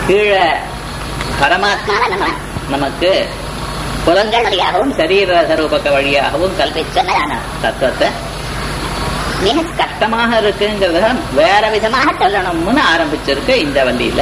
கீழே பரமாத்மாவை நம்ம நமக்கு புலங்கள் வழியாகவும் சரீர ரூபக வழியாகவும் கல்பிச்சமையான தத்துவத்தை மிக கஷ்டமாக இருக்குங்கிறத வேற விதமாக சொல்லணும்னு ஆரம்பிச்சிருக்கு இந்த வண்டியில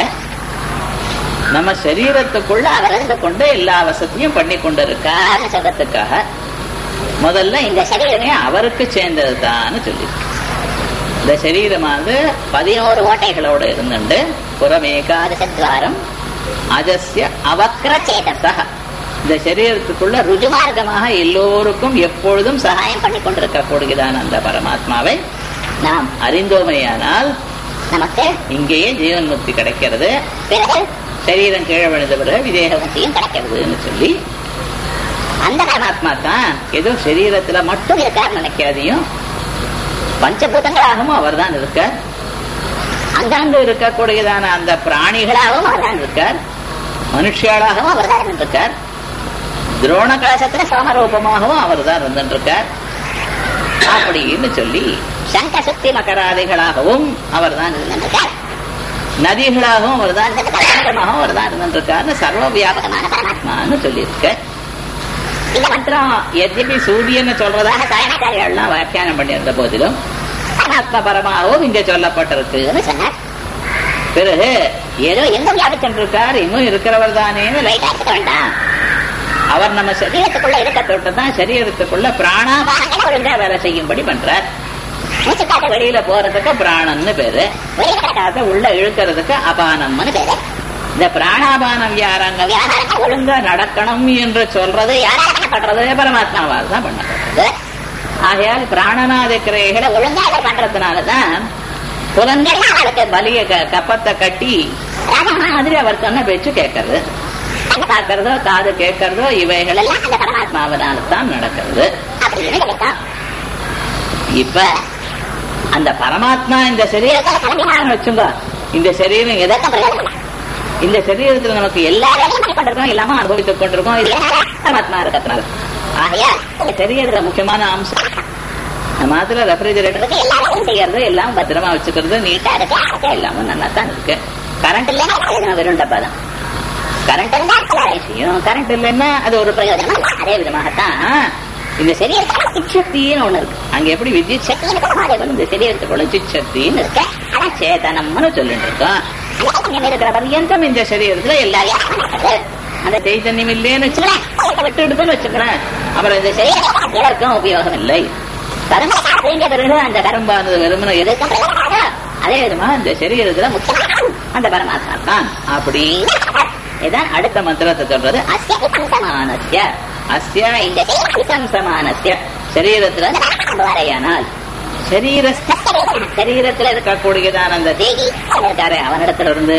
நம்ம சரீரத்துக்குள்ள அவர் இருந்து கொண்டு எல்லா வசதியும் பண்ணி கொண்டு இருக்காரு சொல்றதுக்காக முதல்ல இந்த சரீரமே அவருக்கு சேர்ந்ததுதான்னு சொல்லி இந்த சரீரமானது பதினோரு ஓட்டைகளோடு இருந்துண்டு புறமேகாதசத்வாரம் அஜஸ்ய அவக்ர சேதசா இந்த சரீரத்துக்குள்ள ருஜுமார்க்கமாக எல்லோருக்கும் எப்பொழுதும் சகாயம் பண்ணி கொண்டிருக்கக்கூடியதான அந்த பரமாத்மாவை நாம் அறிந்தோமையானால் நமக்கு இங்கேயே ஜீவன் முக்தி கிடைக்கிறது பிறகு சரீரம் கீழே விழுந்த பிறகு விதேக முக்தியும் கிடைக்கிறதுன்னு சொல்லி அந்த பரமாத்மா தான் ஏதோ சரீரத்துல மட்டும் இருக்கார் நினைக்காதையும் பஞ்சபூதங்களாகவும் அவர் தான் இருக்கார் அங்காங்கு இருக்கக்கூடியதான அந்த பிராணிகளாகவும் அவர் தான் இருக்கார் மனுஷியாளாகவும் அவர் தான் இருந்திருக்கார் துரோண கலசத்துல சோமரூபமாகவும் அவர் தான் இருந்திருக்கார் அப்படின்னு சொல்லி சங்க சுத்தி மகராதிகளாகவும் அவர் தான் இருந்திருக்கார் நதிகளாகவும் அவர் தான் கலங்கமாகவும் அவர் தான் இருந்திருக்காருன்னு சர்வ வியாபகமான பரமாத்மான்னு சொல்லியிருக்க இந்த மந்திரம் எதிபி சூரியன்னு சொல்றதாக சாயனக்காரிகள்லாம் வியாக்கியானம் பண்ணியிருந்த போதிலும் பரமாத்மா பரமாகவும் இங்க சொல்லப்பட்டிருக்குன்னு சொன்னார் பிறகு ஏதோ எங்க வியாபிச்சென்றிருக்கார் இன்னும் இருக்கிறவர் தானேன்னு லைட்டா எடுத்துக்க வேண்டாம் அவர் நம்ம சரீரத்துக்குள்ள இருக்க தொட்டு தான் சரீரத்துக்குள்ள பிராணாபானங்களை ஒழுங்கா வேலை செய்யும்படி பண்றார் மூச்சுக்காட்ட வெளியில போறதுக்கு பிராணன்னு பேரு வெளியில காத்த உள்ள இழுக்கிறதுக்கு அபானம்னு பேரு இந்த பிராணாபான வியாரங்க வியாபாரங்கள் ஒழுங்கா நடக்கணும் என்று சொல்றது யாரால பண்றது பரமாத்மாவால் தான் பண்ணப்படுறது ஆகையால் பிராணநாத கிரைகளை ஒழுங்கா அவர் பண்றதுனாலதான் புலன்கள் அவருக்கு பலிய க- கப்பத்தை கட்டி ராஜா மாதிரி அவர் சொன்ன பேச்சு கேட்கறது கண்ணு பார்க்கறதோ காது கேட்கறதோ இவைகள் எல்லாம் அந்த பரமாத்மாவினால தான் நடக்கிறது அப்படின்னு நினைக்கலாம். இப்ப அந்த பரமாத்மா இந்த சரீரத்தை கிளம்பினான்னு வச்சுங்க இந்த சரீரம் எதற்கும் பிரயோஜனம் இந்த சரீரத்துல நமக்கு எல்லா வேலையும் பண்ணி கொண்டிருக்கோம் எல்லாமே அனுபவித்துக் கொண்டிருக்கோம் இது பரமாத்மா இருக்கிறதுனால ஆகையா இந்த சரீரத்துல முக்கியமான அம்சம் நம்ம மாத்திர ரெஃப்ரிஜரேட்டருக்கு எல்லா வேலையும் செய்யறது எல்லாம் பத்திரமா வச்சுக்கிறது நீட்டா இருக்கு அழகா எல்லாமும் நல்லா தான் இருக்கு கரண்ட் இல்லைன்னா வெறும் டப்பா தான் கரண்ட் இருந்தா பல விஷயம் கரண்ட் இல்லைன்னா அது ஒரு பிரயோஜனம் இல்ல. அதே விதமாகத்தான் இந்த சரீரத்துல சிச்சக்தின்னு ஒண்ணு இருக்கு அங்க எப்படி வித்யுத் சக்தின்னு இருக்கிற மாதிரி வந்து இந்த சரீரத்துக்குள்ள சிச்சக்தின்னு இருக்கு ஆனா சேதனம்னு சொல்லிட்டு இருக்கோம் சைத்தன்யம் இருக்கிற பர்யந்தம் இந்த சரீரத்துல எல்லாரையும் நடக்குது. அந்த சைத்தன்யம் இல்லைன்னு வச்சுக்கலாம் விட்டு எடுத்துன்னு வச்சுக்கிறேன் அப்புறம் இந்த சரீரம் எதற்கும் உபயோகம் இல்லை கரும்பு சாப்பிடுங்க பிறகு அந்த கரும்பானது வெறுமனை எதுக்கும் பிரயோஜனம் அதே விதமா இந்த சரீரத்துல முக்கியமான அந்த பரமாத்மா தான் அப்படி இதான் அடுத்த மந்திரத்தை சொல்றது அஸ்ய விசம்சமானஸ்ய அஸ்ய இந்த விசம்சமானஸ்ய சரீரத்துல வரையானால் சரீர சரீரத்துல இருக்கக்கூடியதான அந்த தேகி இருக்காரு அவனிடத்துல இருந்து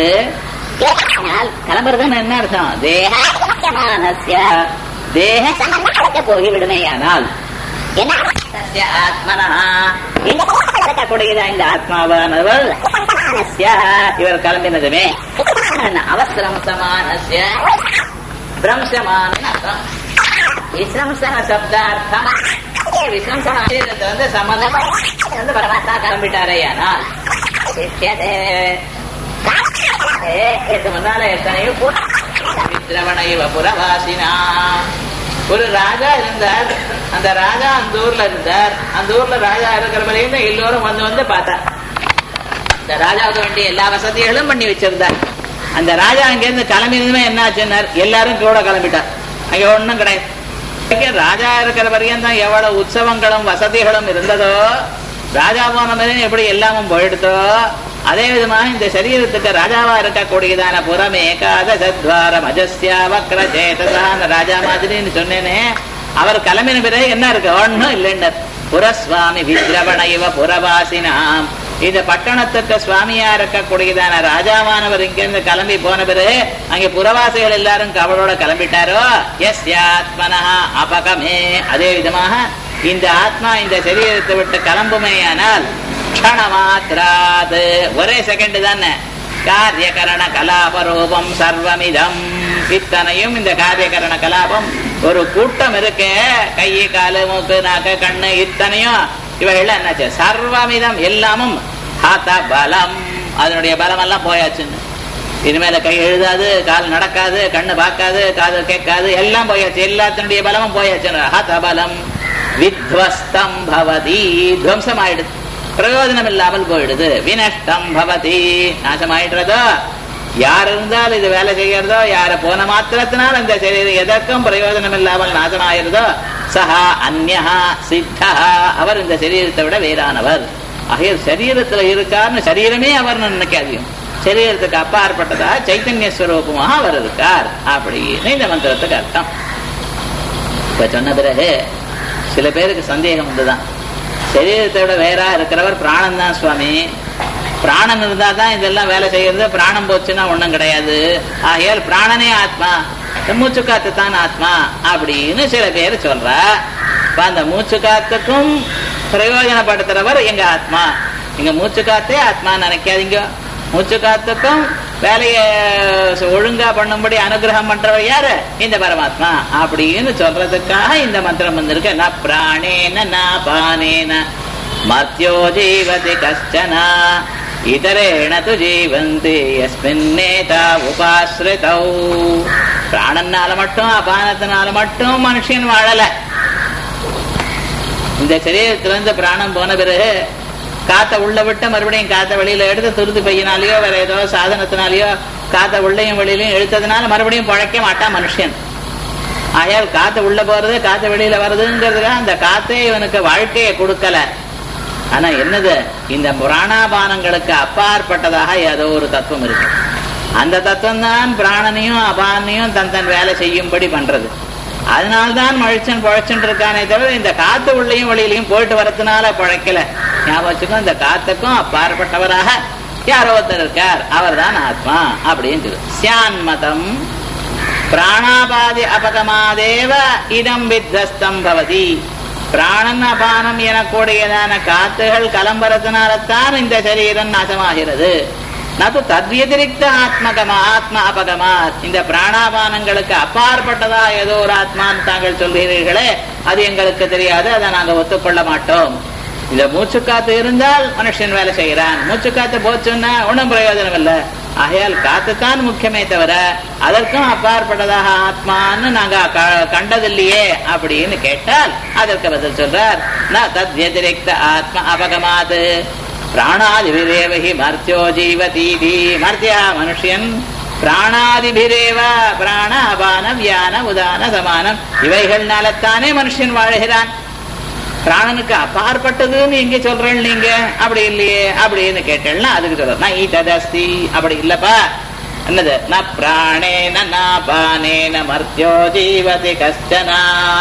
ஆனால் கிளம்புறதுன்னு என்ன அர்த்தம் தேக முக்கியமானஸ்ய தேக சம்பந்தப்படுத்த போய்விடுமேயானால் என்ன சத்ய ஆத்மனா இந்த இருக்கக்கூடியதா இந்த ஆத்மாவானவள் சமானஸ்ய இவர் கிளம்பினதுமே அவசரம் சமானஸ்ய பிரம்சமான அர்த்தம் விஸ்ரம்சன சப்தார்த்தம் விஸ்ரம்சன சரீரத்தை வந்து சம்பந்தம் வந்து பரமாத்மா கிளம்பிட்டாரையானால் சிஷ்யதே இதுக்கு முன்னால எத்தனையோ வித்ரவண இவ புறவாசினா ஒரு ராஜா இருந்தார் அந்த ராஜா அந்த ஊர்ல இருந்தார் அந்த ஊர்ல ராஜா இருக்கிற வரையும் எல்லோரும் வந்து வந்து பார்த்தார் இந்த ராஜாவுக்கு வேண்டிய எல்லா வசதிகளும் பண்ணி வச்சிருந்தார் அந்த ராஜா அங்கிருந்து கிளம்பினதுமே என்ன ஆச்சுன்னார் எல்லாரும் கூட கிளம்பிட்டார் அங்க ஒண்ணும் கிடையாது இங்க ராஜா இருக்கிற வரையும் தான் எவ்வளவு உற்சவங்களும் வசதிகளும் இருந்ததோ ராஜா போன மாதிரி எப்படி எல்லாமும் போயிடுதோ அதே விதமாக இந்த சரீரத்துக்கு ராஜாவா இருக்கக்கூடியதான புறம் ஏகாதசத்வாரம் அஜஸ்யா வக்ர சேதசான ராஜா மாதிரின்னு சொன்னேனே அவர் கிளம்பின பிறகு என்ன இருக்கு ஒண்ணும் இல்லைன்னு புறஸ்வாமி வித்ரவண இவ புறவாசினாம் இந்த பட்டணத்துக்கு சுவாமியா இருக்கக்கூடியதான ராஜாவானவர் இங்கிருந்து கிளம்பி போன பிறகு அங்கே புறவாசிகள் எல்லாரும் கவலோட கிளம்பிட்டாரோ எஸ் ஆத்மனா அபகமே அதே விதமாக இந்த ஆத்மா இந்த சரீரத்தை விட்டு கிளம்புமேயானால் க்ஷணமாத்திராது ஒரே செகண்ட் தானே காரியகரண கலாபரூபம் சர்வமிதம் இத்தனையும் இந்த காரியகரண கலாபம் ஒரு கூட்டம் இருக்கு கை காலு மூக்கு நாக்கு கண்ணு இத்தனையும் இவைகள் என்னாச்சு சர்வமிதம் எல்லாமும் ஹத பலம் அதனுடைய பலம் எல்லாம் போயாச்சுன்னு இனிமேல கை எழுதாது கால் நடக்காது கண்ணு பார்க்காது காது கேட்காது எல்லாம் போயாச்சு எல்லாத்தினுடைய பலமும் போயாச்சு ஹதபலம் வித்வஸ்தம் பவதி துவம்சம் ஆயிடுது பிரயோஜனம் இல்லாமல் போயிடுது வினஷ்டம் பவதி நாசமாயிடுறதோ யார் இருந்தால் இது வேலை செய்யறதோ யார போன மாத்திரத்தினால் இந்த சரீரம் எதற்கும் பிரயோஜனம் இல்லாமல் நாசமாயிருதோ சஹா அந்யஹா சித்தா அவர் இந்த சரீரத்தை விட வேறானவர் ஆகிய சரீரத்துல இருக்கார்னு சரீரமே அவர் நினைக்காதையும் சரீரத்துக்கு அப்பாற்பட்டதா சைத்தன்ய ஸ்வரூபமாக அவர் இருக்கார் அப்படின்னு இந்த மந்திரத்துக்கு அர்த்தம் இப்ப சொன்ன பிறகு சில பேருக்கு சந்தேகம் வந்துதான் சரீரத்தை விட வேறா இருக்கிறவர் பிராணன் தான் சுவாமி பிராணன் இருந்தா தான் இதெல்லாம் வேலை செய்யறது பிராணம் போச்சுன்னா ஒண்ணும் கிடையாது ஆகையால் பிராணனே ஆத்மா மூச்சு காத்து தான் ஆத்மா அப்படின்னு சில பேர் சொல்ற இப்ப அந்த மூச்சு காத்துக்கும் பிரயோஜனப்படுத்துறவர் எங்க ஆத்மா எங்க மூச்சு காத்தே ஆத்மா நினைக்காதீங்க மூச்சு காத்துக்கும் வேலையை ஒழுங்கா பண்ணும்படி அனுகிரகம் பண்றவர் யாரு இந்த பரமாத்மா அப்படின்னு சொல்றதுக்காக இந்த மந்திரம் வந்திருக்கு ந பிராணேன ந பானேன மத்தியோ ஜீவதி கஷ்டனா இதரேண து ஜீவந்தி எஸ்மின்னேதா உபாசிரிதௌ பிராணனால மட்டும் அபானத்தினால மட்டும் மனுஷன் வாழல இந்த சரீரத்திலிருந்து பிராணம் போன பிறகு காத்த உள்ள விட்டு மறுபடியும் காத்த வெளியில எடுத்து துருத்து பையனாலேயோ வேற ஏதோ சாதனத்தினாலேயோ காத்த உள்ளையும் வெளியிலையும் இழுத்ததுனால மறுபடியும் பழைக்க மாட்டான் மனுஷன் ஆயால் காத்து உள்ள போறது காத்து வெளியில வருதுங்கிறதுக்காக அந்த காத்தே இவனுக்கு வாழ்க்கையை கொடுக்கல ஆனா என்னது இந்த புராணாபானங்களுக்கு அப்பாற்பட்டதாக ஏதோ ஒரு தத்துவம் இருக்கு அந்த தத்துவம் தான் பிராணனையும் அபானையும் தன் தன் வேலை செய்யும்படி பண்றது அதனால்தான் மழிச்சன் பழைச்சுட்டு இருக்கானே தவிர இந்த காத்து உள்ளையும் வெளியிலையும் போயிட்டு வரதுனால பழைக்கல ஞாபகம் இந்த காத்துக்கும் அப்பாற்பட்டவராக யாரோ ஒருத்தர் இருக்கார் அவர் தான் ஆத்மா அப்படின்னு சொல்லு சியான் மதம் பிராணாபாதி அபகமாதேவ இதம் வித்வஸ்தம் பவதி பிராணன் அபானம் எனக்கூடியதான காத்துகள் கலம்பரத்தினால்தான் இந்த சரீரம் நாசமாகிறது நது தத்வதிரிக்த ஆத்மகமா ஆத்ம அபகமா இந்த பிராணாபானங்களுக்கு அப்பாற்பட்டதா ஏதோ ஒரு ஆத்மான்னு தாங்கள் சொல்கிறீர்களே அது எங்களுக்கு தெரியாது அதை நாங்க ஒத்துக்கொள்ள மாட்டோம் இந்த மூச்சுக்காத்து இருந்தால் மனுஷன் வேலை செய்யறான் மூச்சுக்காத்து போச்சுன்னா ஒன்றும் பிரயோஜனம் இல்லை ஆகையால் காத்துத்தான் முக்கியமே தவிர அதற்கும் அப்பாற்பட்டதாக ஆத்மான்னு நாங்க கண்டதில்லையே அப்படின்னு கேட்டால் அதற்கு பதில் சொல்றார் ந தத் வதிரிக்த ஆத்ம அபகமாது பிராணாதிபிரேவகி மர்த்தியோ ஜீவதீதி மர்த்தியா மனுஷன் பிராணாதிபிரேவ பிராண அபான வியான உதான சமானம் இவைகள்னாலத்தானே மனுஷன் வாழுகிறான் பிராணனுக்கு அப்பாற்பட்டதுன்னு எங்க சொல்றேன் நீங்க அப்படி இல்லையே அப்படின்னு கேட்டேன்னா அதுக்கு சொல்ற நான் ஈட்டதஸ்தி அப்படி இல்லப்பா என்னது ந பிராணேன ந பானேன மர்த்தியோ ஜீவதி கஷ்டனா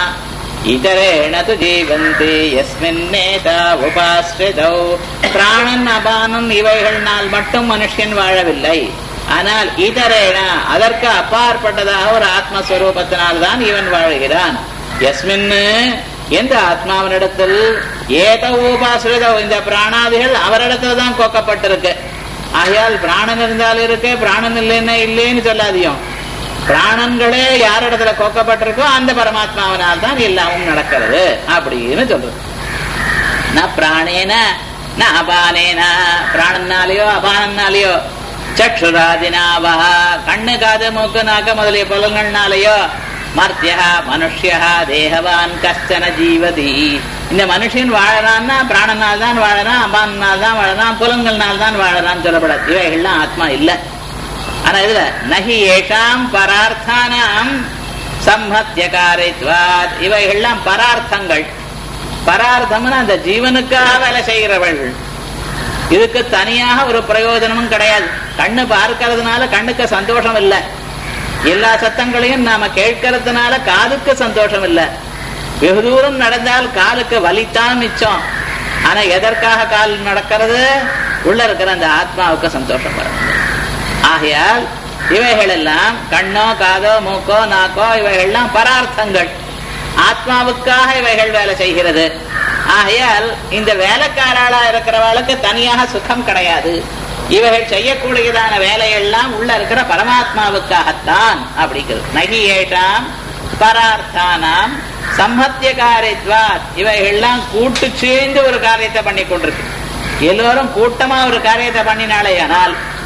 இதரேண து ஜீவந்தி எஸ்மின்னேதா உபாஸ்ரிதௌ பிராணன் அபானம் இவைகள்னால் மட்டும் மனுஷன் வாழவில்லை ஆனால் இதரேன அதற்கு அப்பாற்பட்டதாக ஒரு ஆத்மஸ்வரூபத்தினால்தான் இவன் வாழுகிறான் எஸ்மின்னு எந்த ஆத்மாவனிடத்தில் ஏத உபாசிரிதோ இந்த பிராணாதிகள் அவரிடத்துல தான் கோக்கப்பட்டிருக்கு ஆகையால் பிராணன் இருந்தாலும் இருக்கு பிராணன் இல்லைன்னா இல்லைன்னு சொல்லாதியும் பிராணன்களே யாரிடத்துல கோக்கப்பட்டிருக்கோ அந்த பரமாத்மாவனால் தான் எல்லாமும் நடக்கிறது அப்படின்னு சொல்றது ந பிராணேன ந அபானேன பிராணனாலேயோ அபானனாலேயோ சக்ஷுராதினாவா கண்ணு காது மூக்கு நாக்க முதலிய புலங்கள்னாலேயோ மர்த்தியா மனுஷியா தேகவான் கஷ்டன ஜீவதி இந்த மனுஷன் வாழறான்னா பிராணனால் தான் வாழறான் அபானால் தான் வாழறான் புலங்கள்னால் தான் வாழறான்னு சொல்லப்படாது இவைகள்லாம் ஆத்மா இல்ல ஆனா இதுல நகி ஏஷாம் பரார்த்தானாம் சம்மத்தியகாரித்வாத் இவைகள்லாம் பரார்த்தங்கள் பரார்த்தம்னா அந்த ஜீவனுக்காக வேலை செய்கிறவர்கள் இதுக்கு தனியாக ஒரு பிரயோஜனமும் கிடையாது கண்ணு பார்க்கறதுனால கண்ணுக்கு சந்தோஷம் இல்லை எல்லா சத்தங்களையும் நாம கேட்கறதுனால காதுக்கு சந்தோஷம் இல்லை வெகு தூரம் நடந்தால் காலுக்கு வலித்தான் மிச்சம் ஆனா எதற்காக கால் நடக்கிறது உள்ள இருக்கிற அந்த ஆத்மாவுக்கு சந்தோஷம் வரும் ஆகையால் இவைகள் எல்லாம் கண்ணோ காதோ மூக்கோ நாக்கோ இவைகள்லாம் பரார்த்தங்கள் ஆத்மாவுக்காக இவைகள் வேலை செய்கிறது ஆகையால் இந்த வேலைக்காராளா இருக்கிறவளுக்கு தனியாக சுகம் கிடையாது இவைகள் செய்யக்கூடியதான வேலையெல்லாம் உள்ள இருக்கிற பரமாத்மாவுக்காகத்தான் அப்படிங்கிறது நகி ஏஷாம் பரார்த்தானாம் சம்மத்திய காரியத்வாத் இவைகள்லாம் கூட்டு சேர்ந்து ஒரு காரியத்தை பண்ணி கொண்டிருக்கு எல்லோரும் கூட்டமா ஒரு காரியத்தை பண்ணினாலே ஆனால்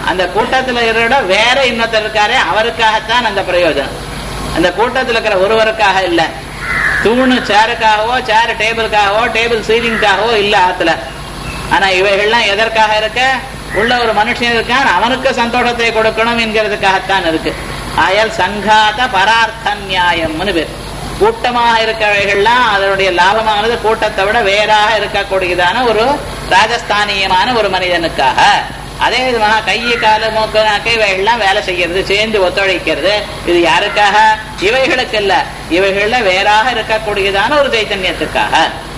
அந்த கூட்டத்துல இருக்கிற வேற இன்னொருத்தர் இருக்காரே அவருக்காகத்தான் அந்த பிரயோஜனம் அந்த கூட்டத்துல இருக்கிற ஒருவருக்காக இல்ல தூணு சேருக்காகவோ சேர் டேபிளுக்காகவோ டேபிள் சீலிங்காகவோ இல்ல ஆத்துல ஆனா இவைகள்லாம் எதற்காக இருக்க உள்ள ஒரு மனுஷன் இருக்கான் அவனுக்கு சந்தோஷத்தை கொடுக்கணும் என்கிறதுக்காகத்தான் இருக்கு ஆயால் சங்காத பரார்த்த நியாயம்னு பேர் கூட்டமாக இருக்கவைகள்லாம் அதனுடைய லாபமானது கூட்டத்தை விட வேறாக இருக்கக்கூடியதான ஒரு ராஜஸ்தானியமான ஒரு மனிதனுக்காக அதே விதமாக கை காலு மூக்கு நாக்கு இவைகள்லாம் வேலை செய்யறது சேர்ந்து ஒத்துழைக்கிறது இது யாருக்காக இவைகளுக்கு இல்ல இவைகள்ல வேறாக இருக்கக்கூடியதான ஒரு சைத்தன்யத்துக்காக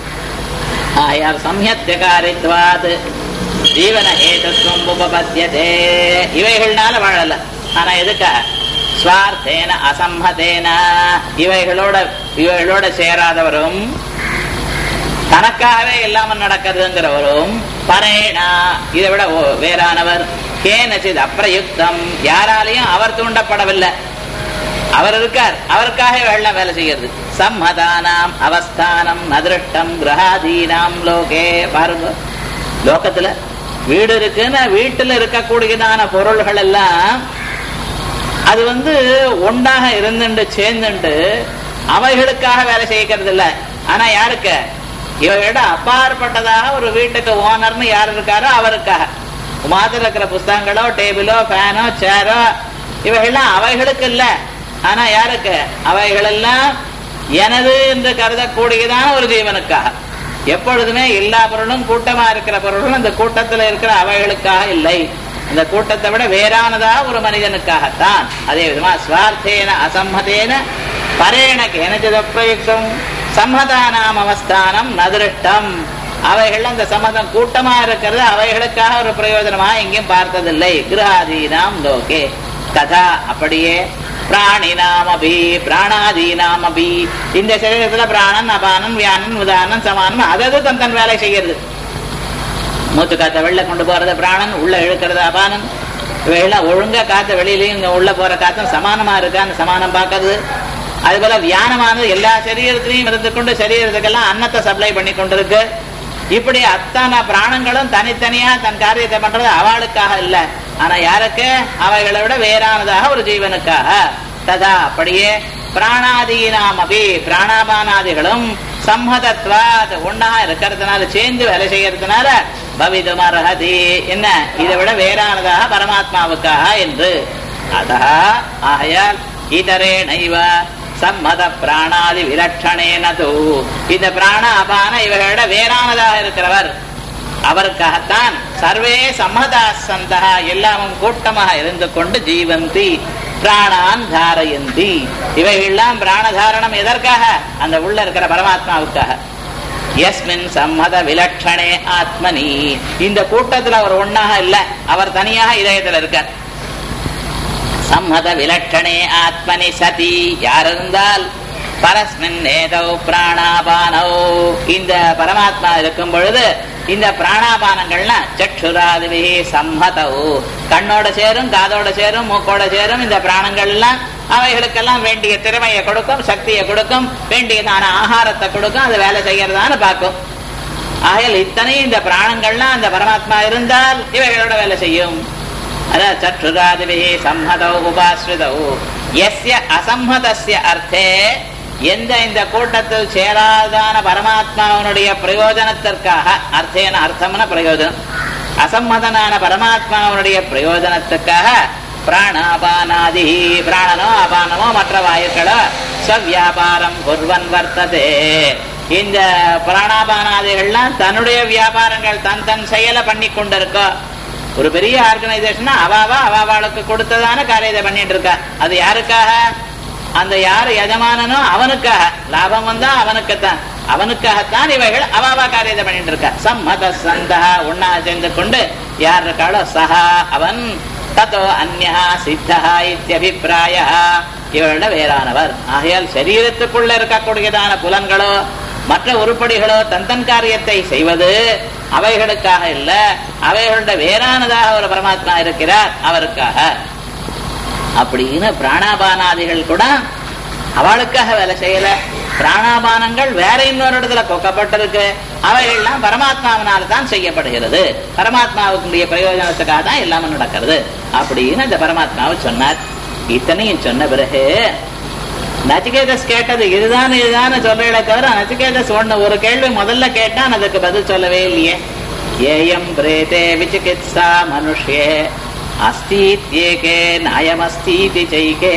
ஆயார் சம்யத்தியகாரித்வாத் ஜீவன ஏதத்துவம் உபபத்தியதே இவைகள்னால வாழல ஆனா எதுக்காக ஸ்வார்த்தேன அசம்மதேன இவைகளோட இவைகளோட சேராதவரும் தனக்காகவே இல்லாம நடக்கிறதுங்கிறவரும் பரேனா இதை விட ஓ- வேறானவர் கேனச்சித் அப்பிரயுக்தம் யாராலையும் அவர் தூண்டப்படவில்லை அவர் இருக்கார் அவருக்காக வெள்ளம் வேலை செய்யறது சம்மதானாம் அவஸ்தானம் நதிருஷ்டம் கிரகாதீனாம் லோகே பாருங்க லோகத்துல வீடு இருக்குன்னா வீட்டுல இருக்கக்கூடியதான பொருள்கள் எல்லாம் அது வந்து ஒன்றாக இருந்துட்டு சேர்ந்துட்டு அவைகளுக்காக வேலை செய்யறது இல்ல ஆனா யாருக்கு இவையோட அப்பாற்பட்டதாக ஒரு வீட்டுக்கு ஓனர்னு யார் இருக்காரோ அவருக்காக மாதிரி இருக்கிற புஸ்தகங்களோ டேபிளோ ஃபேனோ சேரோ இவைகள்லாம் அவைகளுக்கு இல்ல ஆனா யாருக்கு அவைகளெல்லாம் எனது என்று கருதக்கூடியதான ஒரு ஜீவனுக்காக எப்பொழுதுமே எல்லா பொருளும் கூட்டமா இருக்கிற பொருளும் அந்த கூட்டத்தில் இருக்கிற அவைகளுக்காக இல்லை அந்த கூட்டத்தை விட வேறானதா ஒரு மனிதனுக்காகத்தான் அதே விதமா ஸ்வார்த்தேன அசம்மதேன பரேண கேனச்சித பிரயுக்தம் சம்மதானாம் அவஸ்தானம் நதிருஷ்டம் அவைகள் அந்த சம்மதம் கூட்டமா இருக்கிறது அவைகளுக்காக ஒரு பிரயோஜனமா எங்கேயும் பார்த்ததில்லை கிரகாதீனாம் லோகே ததா அப்படியே பிராணினாம் அபி பிராணாதீனாம் அபி இந்த சரீரத்துல பிராணன் அபானன் வியானன் உதாரணன் சமானம் அதது தன் தன் வேலை செய்யறது மூச்சு காத்த வெளில கொண்டு போறது பிராணன் உள்ள இழுக்கிறது அபானன் இவையெல்லாம் ஒழுங்கா காத்த வெளியிலயும் இங்க உள்ள போற காத்தும் சமானமா இருக்கான்னு சமானம் பார்க்கறது அது போல வியானமானது எல்லா சரீரத்திலையும் இருந்து கொண்டு சரீரத்துக்கெல்லாம் அன்னத்தை சப்ளை பண்ணி கொண்டிருக்கு இப்படி அத்தனை பிராணங்களும் தனித்தனியா தன் காரியத்தை பண்றது அவளுக்காக இல்ல ஆனா யாருக்கு அவைகளை விட வேறானதாக ஒரு ஜீவனுக்காக ததா அப்படியே பிராணாதீனாம் அபி பிராணாபானாதிகளும் சம்மதத்வாத் ஒன்னா இருக்கிறதுனால சேர்ந்து வேலை செய்யறதுனால பவிதும் அர்ஹதி என்ன இதை விட வேறானதாக பரமாத்மாவுக்காக என்று அத ஆகையால் இதரே நைவ சம்மத பிராணாதி விலட்சணேன தூ இந்த பிராண அபான இவர்களோட வேறானதாக இருக்கிறவர் அவருக்காகத்தான் சர்வே சம்மதா சந்தா எல்லாமும் கூட்டமாக இருந்து கொண்டு ஜீவந்தி பிராணான் தாரயந்தி இவைகள்லாம் பிராணதாரணம் எதற்காக அந்த உள்ள இருக்கிற பரமாத்மாவுக்காக எஸ்மின் சம்மத விலட்சணே ஆத்மனி இந்த கூட்டத்துல அவர் ஒன்னாக இல்ல அவர் தனியாக இதயத்துல இருக்கார் சம்மத விலட்சணே ஆத்மனி சதி யார் இருந்தால் பரஸ்மின் ஏதோ பிராணாபானோ இந்த பரமாத்மா இருக்கும் பொழுது இந்த பிராணாபானங்கள்லாம் சற்றுராதிவி சம்மதோ கண்ணோட சேரும் காதோட சேரும் மூக்கோட சேரும் இந்த பிராணங்கள்லாம் அவைகளுக்கெல்லாம் வேண்டிய திறமையை கொடுக்கும் சக்தியை கொடுக்கும் வேண்டியதான ஆகாரத்தை கொடுக்கும் அது வேலை செய்யறதான்னு பார்க்கும் ஆகையால் இத்தனையும் இந்த பிராணங்கள்லாம் அந்த பரமாத்மா இருந்தால் இவைகளோட வேலை செய்யும் அதான் சற்றுராதிவி சம்மதோ உபாஸ்ரிதோ எஸ்ய அசம்மதஸ்ய அர்த்தே எந்த இந்த கூட்டத்தில் சேராதான பரமாத்மாவனுடைய பிரயோஜனத்திற்காக அர்த்தேன அர்த்தம்னா பிரயோஜனம் அசம்மதனான பரமாத்மாவனுடைய பிரயோஜனத்துக்காக பிராணாபானாதி பிராணனோ அபானமோ மற்ற வாயுக்களோ ஸ்வவியாபாரம் குர்வன் வர்த்ததே இந்த பிராணாபானாதிகள்லாம் தன்னுடைய வியாபாரங்கள் தன் தன் செயலை பண்ணி கொண்டிருக்கோ ஒரு பெரிய ஆர்கனைசேஷன் அவாவா அவாவாளுக்கு கொடுத்ததான காரியத்தை பண்ணிட்டு இருக்கா அது யாருக்காக அந்த யார் எஜமானனோ அவனுக்காக லாபம் வந்தா அவனுக்குத்தான் அவனுக்காகத்தான் இவைகள் அவாவா காரியத்தை பண்ணிட்டு இருக்கா சம்மத சந்தா உண்ணா சேர்ந்து கொண்டு யார் இருக்காளோ சஹா அவன் தத்தோ அந்யா சித்தா இத்தியபிப்பிராய இவர்கள வேறானவர் ஆகையால் சரீரத்துக்குள்ள இருக்கக்கூடியதான புலன்களோ மற்ற உருப்படிகளோ தன் தன் காரியத்தை செய்வது அவைகளுக்காக இல்ல அவைகளுடைய வேறானதாக ஒரு பரமாத்மா இருக்கிறார் அவருக்காக அப்படின்னு பிராணாபானாதிகள் கூட அவளுக்காக வேலை செய்யல பிராணாபானங்கள் வேற இன்னொரு இடத்துல கொக்கப்பட்டிருக்கு அவைகள்லாம் பரமாத்மாவினால தான் செய்யப்படுகிறது பரமாத்மாவுக்குடைய பிரயோஜனத்துக்காக தான் எல்லாமே நடக்கிறது அப்படின்னு அந்த பரமாத்மாவை சொன்னார் இத்தனையும் சொன்ன பிறகு நச்சிகேதஸ் கேட்டது இதுதான் இதுதான் சொல்றீங்களே தவிர நச்சிகேதஸ் ஒண்ணு ஒரு கேள்வி முதல்ல கேட்டான் அதுக்கு பதில் சொல்லவே இல்லையே ஏயம் பிரேதே விசிகித்சா மனுஷ்யே அஸ்தீத்யேகே நயமஸ்தீதி செய்கே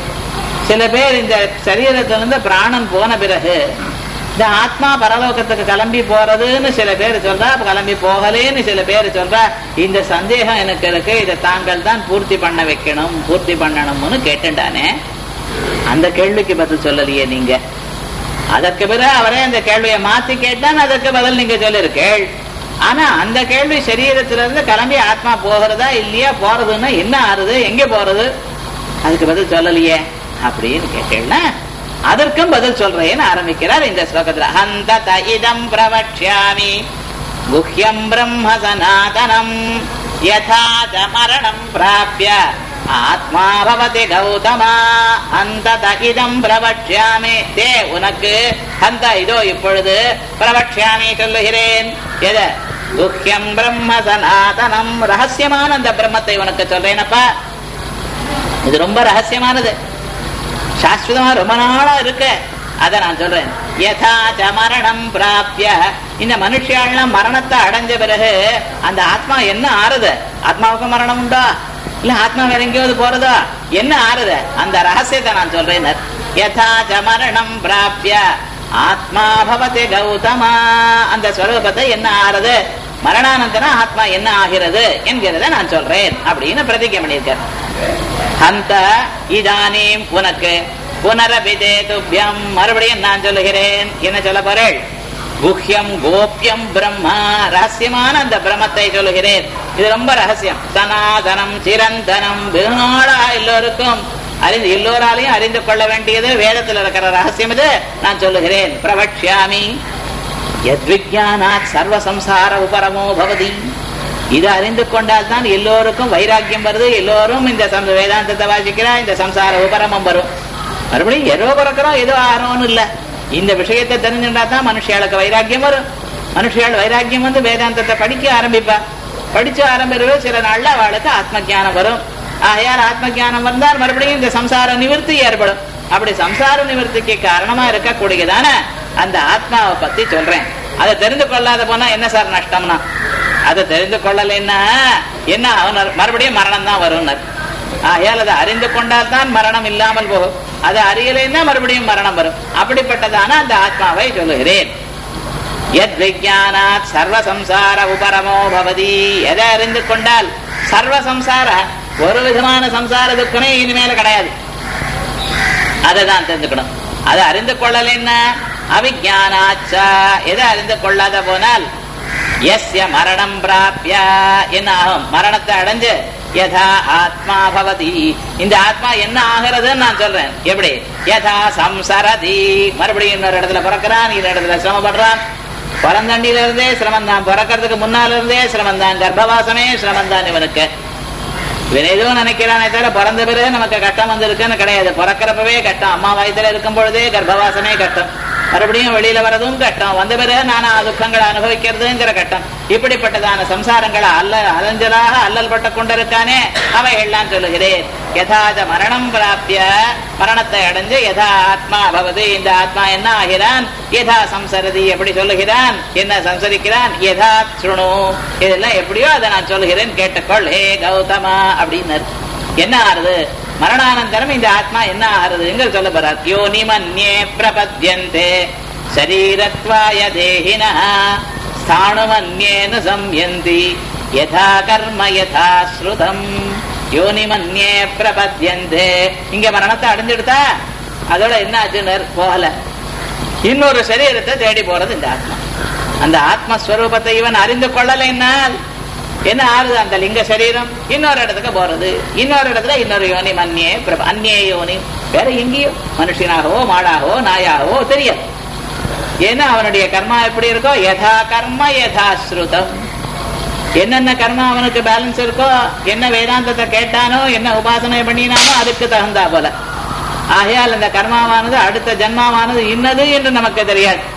சில பேர் இந்த சரீரத்திலிருந்து பிராணன் போன பிறகு இந்த ஆத்மா பரலோகத்துக்கு கிளம்பி போறதுன்னு சில பேர் சொல்றா கிளம்பி போகலேன்னு சில பேர் சொல்றா இந்த சந்தேகம் எனக்கு இருக்கு இதை தாங்கள் தான் பூர்த்தி பண்ண வைக்கணும் பூர்த்தி பண்ணணும்னு கேட்டுட்டானே அந்த கேள்விக்கு பதில் சொல்லலையே நீங்க அதற்கு பிறகு அவரே அந்த கேள்வியை மாத்தி கேட்டான் அதற்கு பதில் நீங்க சொல்லிருக்கேள் ஆனா அந்த கேள்வி சரீரத்திலிருந்து கிளம்பி ஆத்மா போகிறதா இல்லையா போறதுன்னா என்ன ஆறுது எங்க போறது அதுக்கு பதில் சொல்லலையே அப்படின்னு கேட்டேன்னா அதற்கும் பதில் சொல்றேன்னு ஆரம்பிக்கிறார் இந்த ஸ்லோகத்துல ஹந்த இதம் பிரவக்ஷாமி குஹ்யம் பிரம்ம சனாதனம் யதா ச மரணம் பிராப்ய ஆத்மா பவதி கௌதமா அந்த இதம் பிரவக்ஷாமி தே உனக்கு அந்த இதோ இப்பொழுது பிரவக்ஷாமி சொல்லுகிறேன் எது குஹ்யம் பிரம்ம சனாதனம் ரகசியமான அந்த பிரம்மத்தை உனக்கு சொல்றேனப்பா இது ரொம்ப ரகசியமானது சாஸ்வதமா ரொம்ப நாளா இருக்கு அத நான் சொல்றேன் யதா ச மரணம் பிராப்ய இந்த மனுஷியாள்லாம் மரணத்தை அடைஞ்ச பிறகு அந்த ஆத்மா என்ன ஆறுது ஆத்மாவுக்கு மரணம் உண்டா இல்ல ஆத்மா வேற எங்கேயாவது போறதா என்ன ஆறுது அந்த ரகசியத்தை நான் சொல்றேன் யதா ச மரணம் பிராப்ய ஆத்மா பவதி கௌதமா அந்த ஸ்வரூபத்தை என்ன ஆறுது மரணானந்தரம் ஆத்மா என்ன ஆகிறது என்கிறத நான் சொல்றேன் அப்படின்னு பிரதிஜை பண்ணியிருக்கார் அந்த இதானீம் உனக்கு புனரபிதே துப்பியம் மறுபடியும் நான் சொல்லுகிறேன் என்ன சொல்ல போறேள் குஹ்யம் கோப்யம் பிரம்மா ரகசியமான அந்த பிரம்மத்தை சொல்லுகிறேன் இது ரொம்ப ரகசியம் சனாதனம் சிரந்தனம் வெகுநாளா எல்லோருக்கும் அறிந்து எல்லோராலையும் அறிந்து கொள்ள வேண்டியது வேதத்தில் இருக்கிற ரகசியம் இது நான் சொல்லுகிறேன் பிரபக்ஷாமி யத்விஜானாத் சர்வ சம்சார உபரமோ பவதி இது அறிந்து கொண்டால் தான் எல்லோருக்கும் வைராக்கியம் வருது எல்லோரும் இந்த சம்- வேதாந்தத்தை வாசிக்கிறா இந்த சம்சார உபரமம் வரும் மறுபடியும் ஏதோ பிறக்கிறோம் ஏதோ ஆறோம்னு இல்ல இந்த விஷயத்தை தெரிஞ்சுட்டா தான் மனுஷியாளுக்கு வைராக்கியம் வரும் மனுஷியாள் வைராக்கியம் வந்து வேதாந்தத்தை படிக்க ஆரம்பிப்பா படிச்சு ஆரம்பிக்கிறது சில நாள்ல அவளுக்கு ஆத்ம ஞானம் வரும் ஆகையால் ஆத்ம ஞானம் வந்தால் மறுபடியும் இந்த சம்சார நிவர்த்தி ஏற்படும் அப்படி சம்சார நிவர்த்திக்கு காரணமா இருக்கக்கூடியதான அந்த ஆத்மாவை பத்தி சொல்றேன் அதை தெரிந்து கொள்ளாத போனா என்ன சார் நஷ்டம்னா அதை தெரிந்து கொள்ளலைன்னா என்ன அவன் மறுபடியும் மரணம் தான் வரும்னர் ஆகையால் அதை அறிந்து கொண்டால் தான் மரணம் இல்லாமல் போகும் அதை அறியலைன்னா மறுபடியும் மரணம் வரும் அப்படிப்பட்டதான அந்த ஆத்மாவை சொல்லுகிறேன் எத் விஜயானாத் சர்வ சம்சார உபரமோ பவதி எதை அறிந்து கொண்டால் சர்வ சம்சார ஒரு விதமான சம்சார துக்கமே இனிமேல கிடையாது அதை தான் தெரிஞ்சுக்கணும் அதை அறிந்து கொள்ளலைன்னா அவிஜானாச்சா எதை அறிந்து கொள்ளாத போனால் எஸ்ய மரணம் பிராப்ய என்ன ஆகும் மரணத்தை அடைஞ்சு யதா ஆத்மா பவதி இந்த ஆத்மா என்ன ஆகிறதுன்னு நான் சொல்றேன் எப்படி யதா சம்சரதி மறுபடியும் இன்னொரு இடத்துல பிறக்கிறான் இன்னொரு இடத்துல சிரமப்படுறான் பிறந்தண்டியில இருந்தே சிரமம் தான் பிறக்கிறதுக்கு முன்னால இருந்தே சிரமம் தான் கர்ப்பவாசமே சிரமம் தான் இவனுக்கு இவன் எதுவும் நினைக்கிறானே தவிர பிறந்த பிறகு நமக்கு கஷ்டம் வந்திருக்குன்னு கிடையாது பிறக்கிறப்பவே கஷ்டம் அம்மா வயசுல இருக்கும் பொழுதே கர்ப்பவாசமே கஷ்டம் மறுபடியும் வெளியில வரதும் கஷ்டம் வந்த பிறகு நானா துக்கங்களை அனுபவிக்கிறதுங்கிற கஷ்டம் இப்படிப்பட்டதான சம்சாரங்களை அல்ல அலைஞ்சலாக அல்லல் பட்டு கொண்டிருக்கானே அவைகள்லாம் சொல்லுகிறேன் யதாத மரணம் பிராப்திய மரணத்தை அடைஞ்சு யதா ஆத்மா பவது இந்த ஆத்மா என்ன ஆகிறான் யதா சம்சரதி எப்படி சொல்லுகிறான் என்ன சம்சரிக்கிறான் யதா சுணு இதெல்லாம் எப்படியோ அதை நான் சொல்லுகிறேன் கேட்டுக்கொள் ஹே கௌதமா அப்படின்னாரு என்ன ஆறுது மரணானந்தரம் இந்த ஆத்மா என்ன ஆறுதுங்கிற சொல்ல போறார் யோனி மன்யே பிரபத்யந்தே சரீரத்வாய தேகின ஸ்தாணுமன்யேன சம்யந்தி யதா கர்ம யதா ஸ்ருதம் யோனி மன்யே பிரபத்யந்தே இங்க மரணத்தை அடைஞ்சிடுதா அதோட என்ன ஆச்சுன்னு போகல இன்னொரு சரீரத்தை தேடி போறது இந்த ஆத்மா அந்த ஆத்மஸ்வரூபத்தை இவன் அறிந்து கொள்ளலைன்னால் என்ன ஆறுது அந்த லிங்க சரீரம் இன்னொரு இடத்துக்கு போறது இன்னொரு இடத்துல இன்னொரு யோனி மன்னியே பிரப அந்நிய யோனி வேற எங்கேயோ மனுஷனாகவோ மாடாகவோ நாயாகவோ தெரியாது ஏன்னா அவனுடைய கர்மா எப்படி இருக்கோ யதா கர்ம யதா ஸ்ருதம் என்னென்ன கர்மா அவனுக்கு பேலன்ஸ் இருக்கோ என்ன வேதாந்தத்தை கேட்டானோ என்ன உபாசனை பண்ணினானோ அதுக்கு தகுந்தா போல ஆகையால் அந்த கர்மாவானது அடுத்த ஜன்மாவானது இன்னது என்று நமக்கு தெரியாது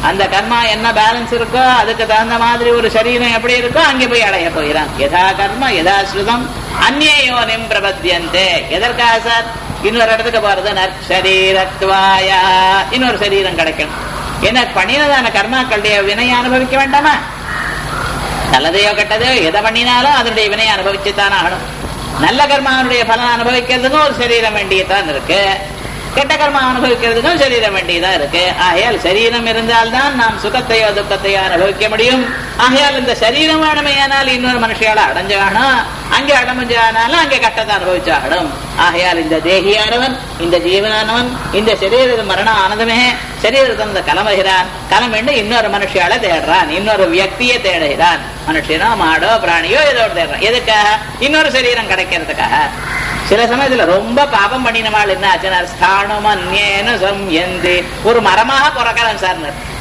அந்த கர்மா என்ன பேலன்ஸ் இருக்கோ அதுக்கு தகுந்த மாதிரி ஒரு சரீரம் எப்படி இருக்கோ அங்கே போய் அடைய போகிறான் யதா கர்ம யதா ஸ்ருதம் அந்நேயோனிம் பிரபத்தியந்தே எதற்காக சார் இன்னொரு இடத்துக்கு போறது நற்சரீரத்வாயா இன்னொரு சரீரம் கிடைக்கும் என்ன பண்ணினதான கர்மாக்களுடைய வினையை அனுபவிக்க வேண்டாமா நல்லதையோ கெட்டதையோ எதை பண்ணினாலும் அதனுடைய வினையை அனுபவிச்சுத்தான் ஆகணும் நல்ல கர்மாவனுடைய பலன் அனுபவிக்கிறதுக்கும் ஒரு சரீரம் வேண்டியதான் இருக்கு கெட்ட கர்மா அனுபவிக்கிறதுக்கும் சரீரம் வேண்டியதான் இருக்கு ஆகையால் சரீரம் இருந்தால்தான் நாம் சுகத்தையோ துக்கத்தையோ அனுபவிக்க முடியும் ஆகையால் இந்த சரீரம் வேணுமையானால் இன்னொரு மனுஷியால அடைஞ்சாகணும் அங்கே அடைஞ்சானாலும் அங்கே கட்டத்தை அனுபவிச்சாகணும் ஆகையால் இந்த தேகியானவன் இந்த ஜீவனானவன் இந்த சரீர மரணம் ஆனதுமே சரீரத்தை கலமுகிறான் கலமிண்டு இன்னொரு மனுஷியால தேடுறான் இன்னொரு வியக்தியை தேடுகிறான் மனுஷனோ மாடோ பிராணியோ ஏதோ ஒரு தேடுறான் எதுக்காக இன்னொரு சரீரம் கிடைக்கிறதுக்காக சில சமயத்துல ரொம்ப பாபம் பண்ணினவாள் என்ன ஆச்சுன்னா ஸ்தானம் அந்நேனு சம்யந்தி ஒரு மரமாக பிறக்கலாம் சார்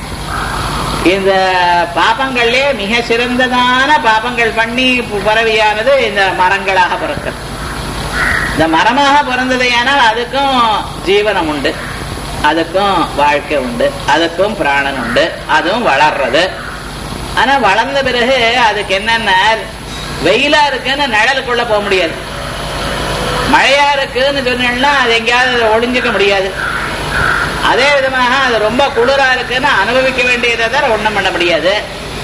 இந்த பாபங்கள்லே மிக சிறந்ததான பாபங்கள் பண்ணி பறவையானது இந்த மரங்களாக பிறக்கிறது இந்த மரமாக பிறந்ததையானால் அதுக்கும் ஜீவனம் உண்டு அதுக்கும் வாழ்க்கை உண்டு அதுக்கும் பிராணன் உண்டு அதுவும் வளர்றது ஆனா வளர்ந்த பிறகு அதுக்கு என்னன்னா வெயிலா இருக்குன்னு நிழலுக்குள்ள போக முடியாது மழையா இருக்குன்னு சொன்னா அது எங்கேயாவது ஒளிஞ்சுக்க முடியாது அதே விதமாக அது ரொம்ப குளிரா இருக்குன்னு அனுபவிக்க வேண்டியதை தவிர ஒண்ணும் பண்ண முடியாது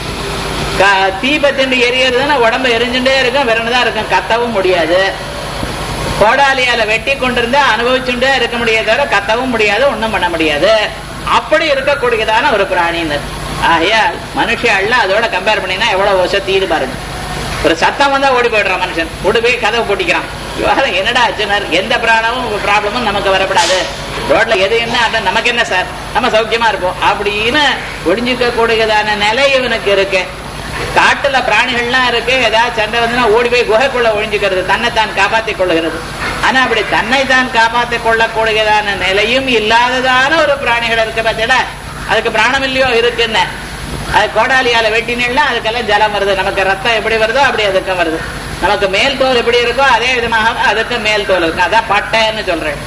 தீ பத்திண்டு எரியறதுன்னா உடம்பு எரிஞ்சுட்டே இருக்கும் விரண்டுதான் இருக்கும் கத்தவும் முடியாது கோடாலியால வெட்டி கொண்டிருந்தா அனுபவிச்சுட்டே இருக்க முடியாது தவிர கத்தவும் முடியாது ஒண்ணும் பண்ண முடியாது அப்படி இருக்கக்கூடியதான ஒரு பிராணின்னு ஆகையால் மனுஷியாள்ல அதோட கம்பேர் பண்ணினா எவ்வளவு வசத்தீடு பாருங்க ஒரு சத்தம் வந்தா ஓடி போயிடுறான் மனுஷன் ஓடி போய் கதவை போட்டிக்கிறான் விவகாரம் என்னடா ஆச்சுனர் எந்த பிராணமும் ப்ராப்ளமும் நமக்கு வரப்படாது ரோட்ல எது என்ன நமக்கு என்ன சார் நம்ம சௌக்கியமா இருப்போம் அப்படின்னு ஒடிஞ்சுக்க கூடியதான நிலை இவனுக்கு இருக்கு காட்டுல பிராணிகள்லாம் இருக்கு ஏதாவது சண்டை வந்துன்னா ஓடி போய் குகைக்குள்ள ஒழிஞ்சுக்கிறது தன்னை தான் காப்பாத்திக் கொள்ளுகிறது ஆனா அப்படி தன்னை தான் காப்பாத்திக் கொள்ளக்கூடியதான நிலையும் இல்லாததான ஒரு பிராணிகள் இருக்கு பார்த்தீங்களா அதுக்கு பிராணம் இல்லையோ இருக்குன்னு அது கோடாலியால வெட்டினா அதுக்கெல்லாம் ஜலம் வருது நமக்கு ரத்தம் எப்படி வருதோ அப்படி அதுக்கு வருது நமக்கு மேல் தோல் எப்படி இருக்கோ அதே விதமாக அதுக்கு மேல் தோல் இருக்கு அதான் பட்டைன்னு சொல்றேன்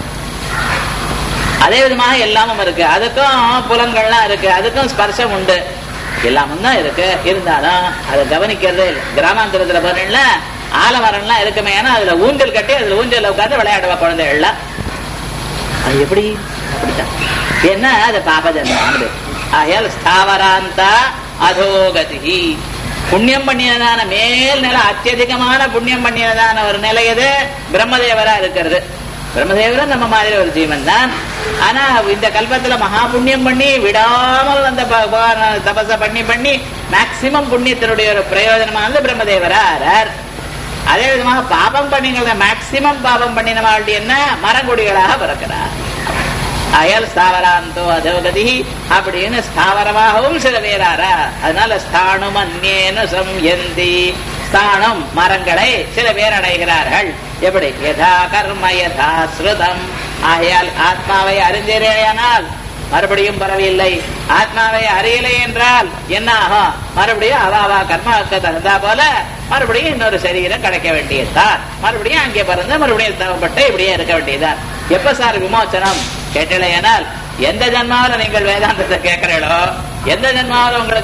அதே விதமாக எல்லாமும் இருக்கு அதுக்கும் புலன்கள்லாம் இருக்கு அதுக்கும் ஸ்பர்சம் உண்டு எல்லாமும் தான் இருக்கு இருந்தாலும் அதை கவனிக்கிறதே இல்லை கிராமாந்தரத்துல போறீங்களா ஆலமரம்லாம் இருக்குமே ஏன்னா அதுல ஊஞ்சல் கட்டி அதுல ஊஞ்சல் உட்காந்து விளையாடுவா குழந்தைகள்லாம் அது எப்படி அப்படித்தான் ஏன்னா அது பாபஜன்மானது ஆகையால் ஸ்தாவராந்தா அதோகதி புண்ணியம் பண்ணியதான மேல் நிலை அத்தியதிகமான புண்ணியம் பண்ணியதான ஒரு நிலை எது பிரம்மதேவரா இருக்கிறது பிரம்மதேவரும் நம்ம மாதிரி ஒரு ஜீவன் தான் ஆனா இந்த கல்பத்துல மகா புண்ணியம் பண்ணி விடாமல் அந்த தபச பண்ணி பண்ணி மேக்சிமம் புண்ணியத்தினுடைய ஒரு பிரயோஜனமானது பிரம்மதேவரா ஆறார் அதே விதமாக பாபம் பண்ணிங்கள மேக்சிமம் பாபம் பண்ணினவாழ்டி என்ன மரங்குடிகளாக பிறக்கிறார் அயல் ஸ்தாவராந்தோ அதோகதி அப்படின்னு ஸ்தாவரமாகவும் சில பேராரா அதனால ஸ்தானம் அந்நேனு சம்யந்தி ஸ்தானம் மரங்களை சில பேர் அடைகிறார்கள் எப்படி யதா கர்ம யதா ஸ்ருதம் ஆகையால் ஆத்மாவை அறிந்தீரேயானால் மறுபடியும் பரவில்லை ஆத்மாவை அறியலை என்றால் என்ன ஆகும் மறுபடியும் அவாவா கர்மாவுக்கு தகுந்தா போல மறுபடியும் இன்னொரு சரீரம் கிடைக்க வேண்டியதுதான் மறுபடியும் அங்கே பிறந்து மறுபடியும் தேவைப்பட்டு இப்படியே இருக்க வேண்டியதுதான் எப்ப சார் விமோச்சனம் கேட்டலையானால் எந்த ஜன்மாவில நீங்கள் வேதாந்தத்தை கேட்கிறீங்களோ எந்த ஜன்மாவில உங்களுக்கு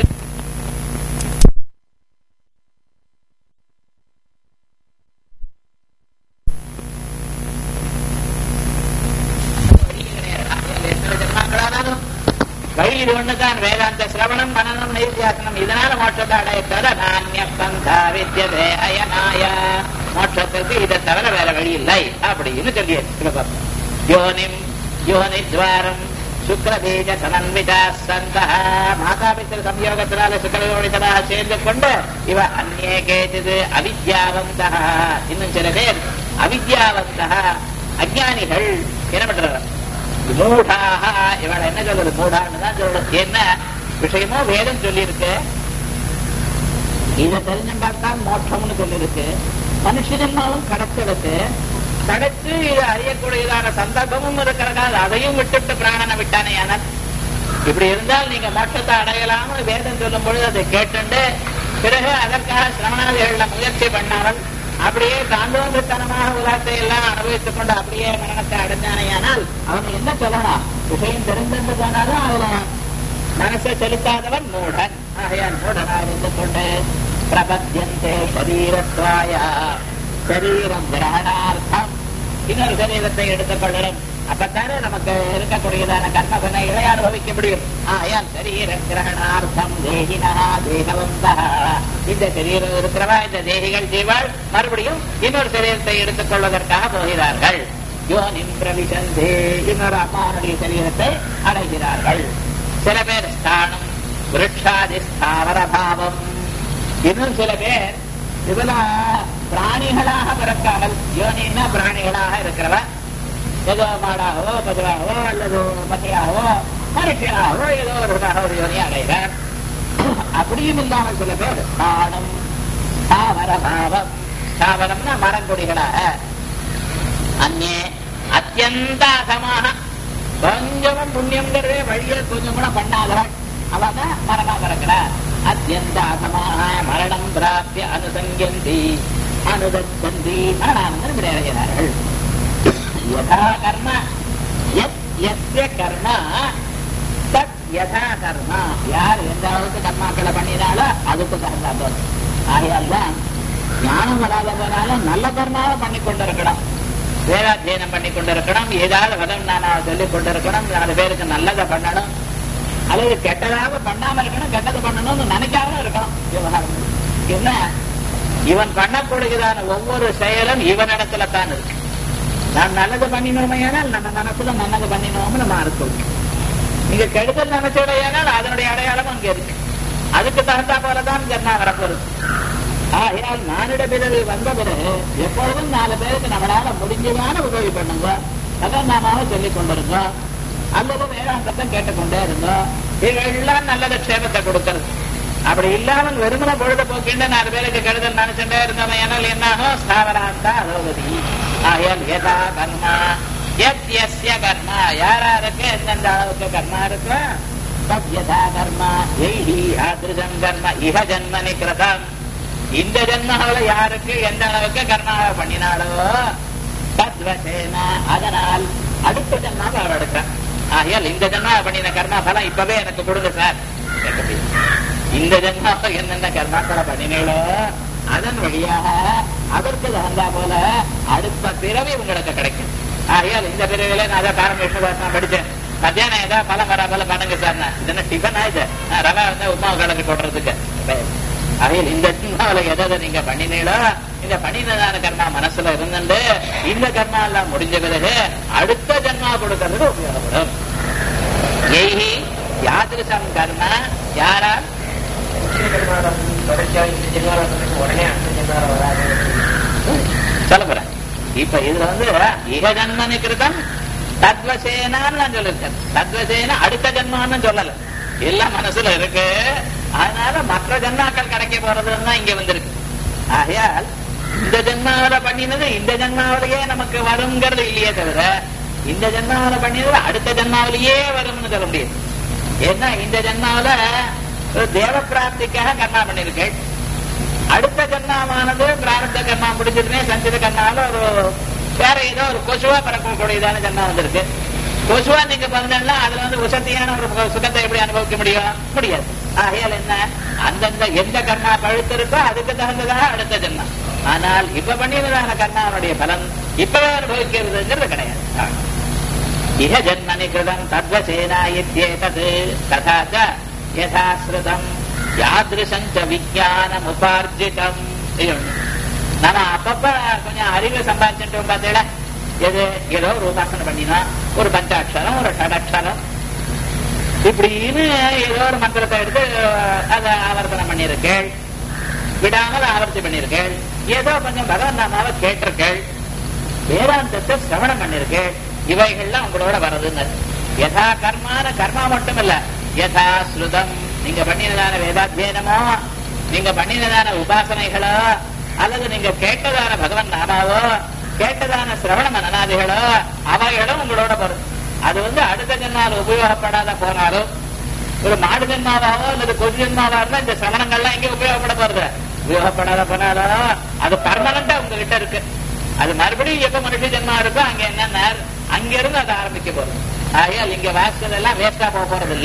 வழி இது ஒண்ணுதான் வேதாந்த சிரவணம் மனநம் நைத்தியாசனம் இதனால மோட்சத்தை அடைய தவிர நானிய பந்தா வித்தியதே அயனாய மோட்சத்திற்கு இதை தவிர வேற வழி இல்லை அப்படின்னு சொல்லியாச்சு யோனிம் யோனி துவாரம் சுக்ரபீஜ சமன்விதா சந்த மாதாபித்திர சம்யோகத்தினால சுக்கரயோனிதனாக சேர்ந்து கொண்டு இவ அந்நே கேச்சது அவித்யாவந்தா இன்னும் சில பேர் அவித்யாவந்தா அஜானிகள் என்ன பண்றாங்க மூடாக இவளை என்ன சொல்றது மூடான்னு தான் சொல்றது என்ன விஷயமோ வேதம் சொல்லியிருக்கு இதை தெரிஞ்சுட்டாத்தான் மோட்சம்னு சொல்லியிருக்கு மனுஷனாலும் கிடைச்சிருக்கு கிடைச்சு இது அறியக்கூடியதான சந்தர்ப்பமும் இருக்கிறதால் அதையும் விட்டுட்டு பிராணனை விட்டானே ஆனால் இப்படி இருந்தால் நீங்க மோட்சத்தை அடையலாம்னு வேதம் சொல்லும் பொழுது அதை கேட்டுண்டு பிறகு அதற்காக சிரமணாதிகள்ல முயற்சி பண்ணாமல் அப்படியே தாண்டோந்தத்தனமாக உலகத்தை எல்லாம் அனுபவித்துக் கொண்டு அப்படியே மரணத்தை அடைஞ்சானேயானால் அவன் என்ன சொல்லலாம் விஷயம் தெரிந்திருந்ததானாலும் அதுல மனசை செலுத்தாதவன் மூடன் ஆகையால் மூடனா இருந்து கொண்டு பிரபத்தியந்தே சரீரத்வாய சரீரம் கிரகணார்த்தம் இன்னொரு சரீரத்தை எடுத்துக் கொள்ளணும் அப்பத்தானே நமக்கு இருக்கக்கூடியதான கர்மபனை இளைய அனுபவிக்க முடியும் ஆயால் சரீர கிரகணார்த்தம் தேகினா தேகவந்தா இந்த சரீரம் இருக்கிறவா இந்த தேகிகள் ஜீவாள் மறுபடியும் இன்னொரு சரீரத்தை எடுத்துக் கொள்வதற்காக போகிறார்கள் யோனிம் பிரவிசந்தே இன்னொரு அம்மாவுடைய சரீரத்தை அடைகிறார்கள் சில பேர் ஸ்தானம் விருட்சாதி ஸ்தாவர பாவம் இன்னும் சில பேர் இதுல பிராணிகளாக பிறக்காமல் யோனின்னா பிராணிகளாக இருக்கிறவ ஏதோ மாடாகவோ பதுவாகவோ அல்லது மட்டையாகவோ மனுஷனாகவோ ஏதோ ஒரு ஒரு யோனி அடைகிறார் அப்படியும் இல்லாமல் சில பேர் ஸ்தானம் ஸ்தாவர பாவம் ஸ்தாவரம்னா மரங்கொடிகளாக அந்நே அத்தியந்த அகமாக கொஞ்சமும் புண்ணியம்ங்கிறதே வழியை கொஞ்சம் கூட பண்ணாதவள் அவதான் மரணா பிறக்கிறார் அத்தியந்த அகமாக மரணம் பிராப்திய அனுசங்கந்தி அனுதந்தி மரணானந்தம் அடைகிறார்கள் யதா கர்ம யத் யஸ்ய கர்ம தத் யதா கர்ம யார் எந்த அளவுக்கு கர்மாக்களை பண்ணினாலோ அதுக்கு தகுந்தா போதும் ஆகையால் தான் ஞானம் வராத போனாலும் நல்ல கர்மாவை பண்ணி கொண்டிருக்கணும் வேதாத்தியனம் பண்ணி கொண்டிருக்கணும் ஏதாவது வதம் நானா சொல்லிக் கொண்டிருக்கணும் நாலு பேருக்கு நல்லதை பண்ணணும் அல்லது கெட்டதாக பண்ணாம இருக்கணும் கெட்டது பண்ணணும்னு நினைக்காம இருக்கணும் விவகாரம் என்ன இவன் பண்ணக்கூடியதான ஒவ்வொரு செயலும் இவனிடத்துல தான் இருக்கு நாம் நல்லது பண்ணினோமையானால் நம்ம மனசுல நல்லது பண்ணினோம்னு நம்ம அர்த்தம் நீங்க கெடுதல் நினைச்சோடையானால் அதனுடைய அடையாளம் அங்க இருக்கு அதுக்கு தகுந்தா போலதான் ஜென்மா வரப்போறது ஆகையால் மானிட பிறகு வந்த பிறகு எப்பொழுதும் நாலு பேருக்கு நம்மளால முடிஞ்சதான உதவி பண்ணுங்க அதான் நாம சொல்லிக் கொண்டிருங்க அல்லது வேதாந்தத்தை கேட்டுக்கொண்டே இருந்தோம் இவையெல்லாம் நல்லது க்ஷேமத்தை கொடுக்கிறது அப்படி இல்லாமல் வெறுமன பொழுத போக்கின்ற நாலு பேருக்கு கெடுதல் நினைச்சுட்டே இருந்தவன் என்னால் என்னாகும் ஸ்தாவராந்தா அதோகதி ஆகையால் ஏதா கர்மா எத் எஸ்ய கர்மா யாராருக்கு எந்தெந்த அளவுக்கு கர்மா இருக்கோ தத் யதா கர்மா எய்டி ஆதிருஷம் கர்ம இஹ ஜன்மனி கிருதம் இந்த ஜென்மாவில யாருக்கு எந்த அளவுக்கு கர்மாவை பண்ணினாலோ தத்வசேன அதனால் அடுத்த ஜென்மாவை அவள் எடுக்கிறான் ஆகையால் இந்த ஜென்மாவை பண்ணின கர்மா பலம் இப்பவே எனக்கு கொடுங்க சார் கேட்க முடியாது. இந்த ஜென்மாவை என்னென்ன கர்மாக்களை பண்ணினீங்களோ அதன் வழியாக அதற்கு தகுந்தா போல அடுத்த பிறவி உங்களுக்கு கிடைக்கும் ஆகையால் இந்த பிறவில நான் அதான் காரணம் விஷ்ணுதாசன் படிச்சேன் மத்தியானம் ஏதாவது பலம் வரா போல பண்ணுங்க சார் இது என்ன டிஃபன் ஆயிடுச்சு நான் ரவா வந்து உமா கலந்து போடுறதுக்கு ஆகையால் இந்த ஜென்மாவில எதை நீங்க பண்ணினீங்களோ இந்த பண்ணினதான கர்மா மனசுல இருந்துட்டு இந்த கர்மா எல்லாம் முடிஞ்ச பிறகு அடுத்த ஜென்மா கொடுக்கறதுக்கு உபயோகப்படும் எய்ஹி யாதிருஷம் கர்ம யாரா சொல்ல போறேன் இப்ப இதுல வந்து இக ஜன்மனு கிருதம் தத்வசேனான்னு நான் சொல்லிருக்கேன் தத்வசேன அடுத்த ஜென்மான்னு சொல்லல எல்லாம் மனசுல இருக்கு அதனால மற்ற ஜென்மாக்கள் கிடைக்க போறதுன்னு தான் இங்க வந்திருக்கு ஆகையால் இந்த ஜென்மாவில பண்ணினது இந்த ஜென்மாவிலேயே நமக்கு வருங்கிறது இல்லையே தவிர இந்த ஜென்மாவில பண்ணினது அடுத்த ஜென்மாவிலேயே வரும்னு சொல்ல முடியாது ஏன்னா இந்த ஜென்மாவில ஒரு தேவ பிராப்திக்காக கர்மா பண்ணிருக்கேன் அடுத்த கர்மாவானது பிராரப்த கர்மா முடிஞ்சதுமே சஞ்சித கர்மாவில ஒரு வேற ஏதோ ஒரு கொசுவா பறக்கக்கூடியதான ஜென்மா வந்திருக்கு கொசுவா நீங்க பிறந்தா அதுல வந்து உசத்தியான ஒரு சுகத்தை எப்படி அனுபவிக்க முடியும் முடியாது ஆகையால் என்ன அந்தந்த எந்த கர்மா பழுத்து இருக்கோ அதுக்கு தகுந்ததாக அடுத்த ஜென்மம் ஆனால் இப்ப பண்ணியதான கர்மாவுடைய பலன் இப்பவே அனுபவிக்கிறதுங்கிறது கிடையாது இஹ ஜன்மனி கிருதம் தத்வசேனா இத்யேதத் ததா ச யதாஸ்ருதம் யாதிருஷஞ்ச விஜயானம் உபார்ஜிதம் நம்ம அப்பப்ப கொஞ்சம் அறிவை சம்பாதிச்சுட்டோம் பார்த்தீங்களா எது ஏதோ ஒரு உபாசனை பண்ணினோம் ஒரு பஞ்சாட்சரம் ஒரு ஷடக்ஷரம் இப்படின்னு ஏதோ ஒரு மந்திரத்தை எடுத்து அதை ஆவர்த்தனம் பண்ணியிருக்கேள் விடாமல் ஆவர்த்தி பண்ணியிருக்கேள் ஏதோ கொஞ்சம் பகவன் நாமாவை கேட்டிருக்கேள் வேதாந்தத்தை சிரவணம் பண்ணிருக்கேள் இவைகள்லாம் உங்களோட வர்றதுன்னு யதா கர்மான கர்மா மட்டும் இல்ல யதா ஸ்ருதம் நீங்க பண்ணினதான வேதாத்தியனமோ நீங்க பண்ணினதான உபாசனைகளோ அல்லது நீங்க கேட்டதான பகவன் நாமாவோ கேட்டதான சிரவண மனநாதிகளோ அவைகளும் உங்களோட வரும் அது வந்து அடுத்த ஜென்மாவில் உபயோகப்படாத போனாலும் ஒரு மாடு ஜென்மாவாவோ அல்லது கொதி ஜென்மாவா இருந்தா இந்த சிரவணங்கள்லாம் எங்க உபயோகப்பட போறது உபயோகப்படாத போனாலும் அது பர்மனண்டா உங்ககிட்ட இருக்கு அது மறுபடியும் எப்ப மனுஷ ஜென்மா இருக்கோ அங்க என்ன அங்க இருந்து அதை ஆரம்பிக்க போறது ஆகையால் இங்க வாசிச்சதெல்லாம் வேஸ்டா போக போறது இல்லை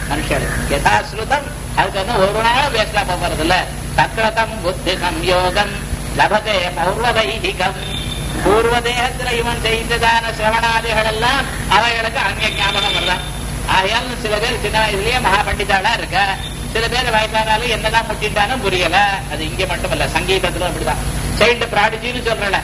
மனுஷனுக்கு யதாஸ்ருதம் அதுக்கு வந்து ஒரு நாள் வேஸ்டா போறது இல்ல தக்ரதம் புத்தி சம்யோகம் லபதே பௌர்வதைதிகம் பூர்வ தேகத்துல இவன் செய்ததான சிரவணாதிகள் எல்லாம் அவைகளுக்கு அங்கே ஞாபகம் வரலாம் ஆகையால் சில பேர் சின்ன வயசுலயே மகா பண்டிதாளா இருக்க சில பேர் வயசானாலும் என்னதான் முட்டிட்டாலும் புரியல அது இங்க மட்டும் இல்ல சங்கீதத்துல அப்படிதான் சைல்டு ப்ராடிஜின்னு சொல்றல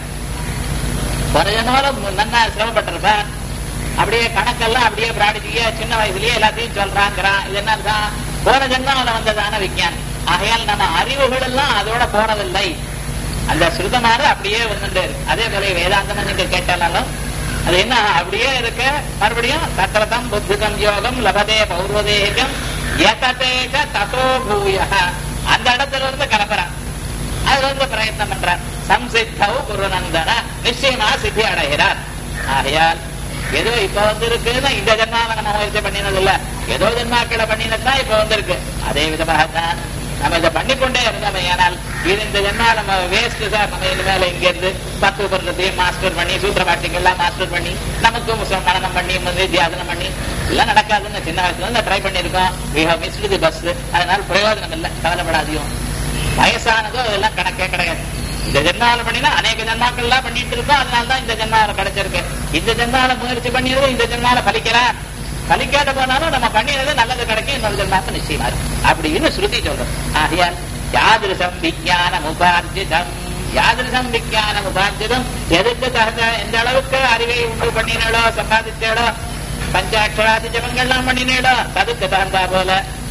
ஒரு ஜனவரம் நன்னா சிரமப்பட்டிருப்பேன் அப்படியே கணக்கெல்லாம் அப்படியே ப்ராடிஜிய சின்ன வயசுலயே எல்லாத்தையும் சொல்றாங்கிறான் இது என்னதான் போன ஜென்மாவில வந்ததான விஞ்ஞானம் ஆகையால் நம்ம அறிவுகள் எல்லாம் அதோட போனதில்லை அந்த ஸ்ருதமாறு அப்படியே வந்துட்டு இருக்கு அதே போல வேதாந்தம் நீங்க கேட்டாலும் அது என்ன அப்படியே இருக்க மறுபடியும் தத்திரதம் புத்திதம் யோகம் லபதே பௌர்வதேகம் ஏததேக ததோ பூய அந்த இடத்துல இருந்து கிளம்புறான் அதுல இருந்து பிரயத்னம் பண்றார் சம்சித்தவு குருநந்தன நிச்சயமா சித்தி அடைகிறார் ஆகையால் ஏதோ இப்ப வந்திருக்குன்னா இந்த ஜென்மாவை நம்ம முயற்சி பண்ணினது இல்ல ஏதோ ஜென்மாக்களை பண்ணினதுதான் இப்ப வந்திருக்கு அதே விதமாகத்தான் நம்ம இதை பண்ணிக்கொண்டே இருந்தோம் ஏனால் இது இந்த ஜென்மா நம்ம வேஸ்ட் சார் நம்ம இனிமேல இங்க இருந்து பத்து பொருளத்தையும் மாஸ்டர் பண்ணி சூத்திரபாட்டிங்க எல்லாம் மாஸ்டர் பண்ணி நமக்கும் மனநம் பண்ணி வந்து தியாசனம் பண்ணி எல்லாம் நடக்காதுன்னு சின்ன வயசுல இருந்து ட்ரை பண்ணிருக்கோம் we have missed the bus அதனால பிரயோஜனம் இல்லை கவலைப்படாதையும் வயசானதோ அதெல்லாம் கணக்கே கிடையாது இந்த ஜென்மாவில பண்ணினா அநேக ஜென்மாக்கள் எல்லாம் பண்ணிட்டு இருக்கோம் அதனால தான் இந்த ஜென்மாவில கிடைச்சிருக்கு இந்த ஜென்மாவில முயற்சி பண்ணியது இந்த ஜென்மாவில பலிக்கிறா பலிக்காத போனாலும் நம்ம பண்ணினது நல்லது கிடைக்கும் இன்னொரு ஜென்மாக்கு நிச்சயமா இருக்கு அப்படின்னு ஸ்ருதி சொல்றோம் ஆகையால் யாதிருஷம் விஞ்ஞானம் உபார்ஜிதம் யாதிருஷம் விஞ்ஞானம் உபார்ஜிதம் எதுக்கு தகுந்த எந்த அளவுக்கு அறிவை உண்டு பண்ணினாலோ சம்பாதிச்சாலோ பஞ்சாட்சராதி ஜபங்கள்லாம் பண்ணினேடோ அதுக்கு தகுந்தா போல